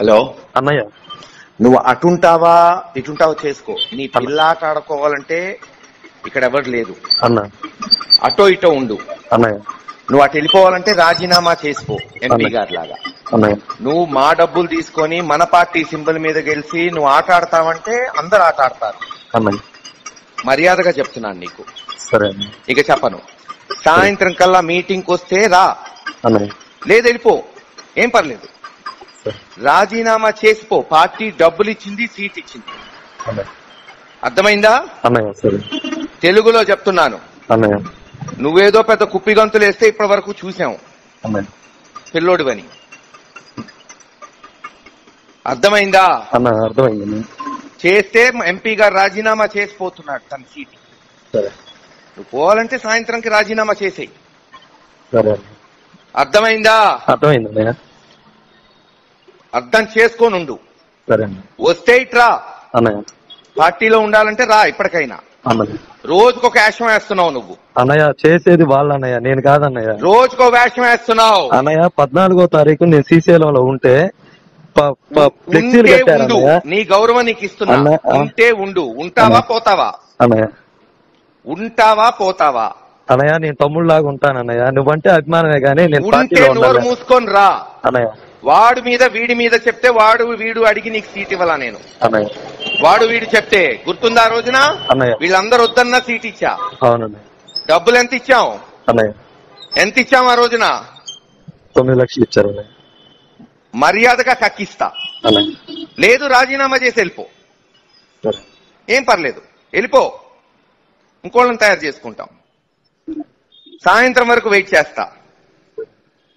Hello అన్నయ్య నువ్వు అటుంటావా ఇటుంటావా చేసుకో నీ పిల్లాట ఆడుకోవాలంటే ఇక్కడ ఎవరు లేదు అన్న అటో ఇటో ఉండు అన్నయ్య నువ్వు అటు వెళ్ళిపోవాలంటే రాజీనామా చేసుకో ఎంపీ గారి లాగా అన్నయ్య నువ్వు మా డబ్బులు తీసుకొని మన పార్టీ సింబల్ మీద గెలిచి నువ్వు ఆట ఆడతావంటే అందరు ఆట ఆడతారు అన్నయ్య మర్యాదగా చెప్తున్నాను నీకు సరే అన్న ఇక చెప్పను సాయంత్రం కల్లా మీటింగ్ వస్తే రా అన్నయ్య లేదు వెళ్ళిపో ఏం పర్లేదు సరే రాజీనామా చేసిపో పార్టీ డబ్బులు ఇచ్చింది సీట్ ఇచ్చింది అన్నయ్య అర్థమైందా అన్నయ్య సరే తెలుగులో చెప్తున్నాను అన్నయ్య నువ్వేదో పెద్ద కుప్పి గంతులు వేస్తే ఇప్పటి వరకు చూసాం అన్నయ్య పిల్లోడివని అర్థమైందా అన్న అర్థమైంది అన్నయ్య. చేస్తే ఎంపీ గారు రాజీనామా చేసిపోతున్నాడు తన సీట్ సరే నువ్వు పోవాలంటే సాయంత్రంకి రాజీనామా చేసేయి సరే అన్న అర్థమైందా అర్థమైంది అన్నయ్య అర్థం చేసుకోనుండు సరే అన్న వస్తే ఇట్రా అన్నయ్య పార్టీలో ఉండాలంటే రా ఇప్పటికైనా అన్నయ్య రోజుకొక వేషం వేస్తున్నావు నువ్వు అన్నయ్య చేసేది వాళ్ళు అన్నయ్య నేను కాదన్నయ్య రోజుకో వేషం వేస్తున్నావు అన్నయ్య పద్నాలుగో తారీఖు నేను శ్రీశైలంలో ఉంటే ప- ప- ఫ్లెక్సీలు ఉంటే కట్టారు ఉండు అన్నయ్య నీ గౌరవం నీకు ఇస్తున్నా అన్న, ఆ. ఉంటే ఉండు ఉంటావా అన్న. పోతావా అన్నయ్య ఉంటావా పోతావా అన్నయ్య నేను తమ్ముళ్ళలాగా ఉంటాను అన్నయ్య నువ్వంటే అభిమానమే కానీ నేను ఉంటే పార్టీలో నోరు ఉండాలి మూసుకొని రా అన్నయ్య వాడు మీద వీడి మీద చెప్తే వాడు వీడు అడిగి నీకు సీట్ ఇవ్వాలా నేను అన్నయ్య వాడు వీడు చెప్తే గుర్తుందా ఆ రోజున అన్నయ్య వీళ్ళందరూ వద్దన్నా సీట్ ఇచ్చా అవునన్నయ్య డబ్బులు ఎంత ఇచ్చాం అన్నయ్య ఎంత ఇచ్చాం ఆ రోజున తొమ్మిది లక్షలు ఇచ్చారు అన్నయ్య మర్యాదగా కక్కిస్తా అన్నయ్య లేదు రాజీనామా చేసి వెళ్ళిపో సరే ఏం పర్లేదు వెళ్ళిపో ఇంకోళ్ళని తయారు చేసుకుంటాం సాయంత్రం వరకు వెయిట్ చేస్తా